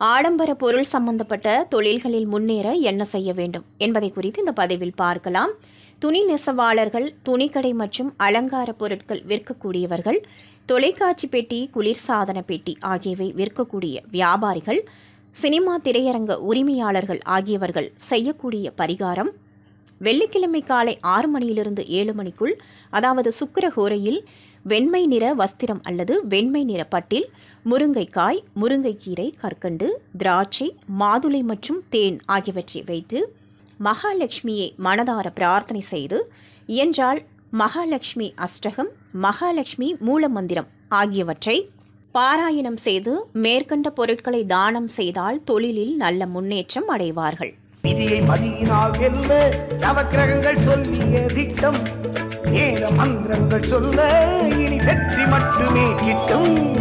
ஆடம்பர பொருள் சம்பந்தப்பட்ட தொழில்களில் முன்னேற என்ன செய்ய வேண்டும் என்பதை குறித்து இந்த பதிவில் பார்க்கலாம் துணி நெசவாளர்கள் துணிக்கடை மற்றும் அலங்கார பொருட்கள் விற்கக்கூடியவர்கள் தொலைக்காட்சி பெட்டி குளிர்சாதன பெட்டி ஆகியவை விற்கக்கூடிய வியாபாரிகள் சினிமா திரையரங்க உரிமையாளர்கள் ஆகியவர்கள் செய்யக்கூடிய பரிகாரம் வெள்ளிக்கிழமை காலை ஆறு மணியிலிருந்து ஏழு மணிக்குள் அதாவது சுக்கிரஹோரையில் வெண்மை நிற வஸ்திரம் அல்லது வெண்மை நிற பட்டில் முருங்கைக்காய் முருங்கைக்கீரை கற்கண்டு திராட்சை மாதுளை மற்றும் தேன் ஆகியவற்றை வைத்து மகாலட்சுமியை மனதார பிரார்த்தனை செய்து இயன்றால் மகாலட்சுமி அஷ்டகம் மகாலட்சுமி மூலமந்திரம் ஆகியவற்றை பாராயணம் செய்து மேற்கண்ட பொருட்களை தானம் செய்தால் தொழிலில் நல்ல முன்னேற்றம் அடைவார்கள் விதியை மதியினால் வெல்ல நவக்கிரகங்கள் சொல்லிய திட்டம் நேர மந்திரங்கள் சொல்ல இனி வெற்றி மட்டுமே கிட்டும்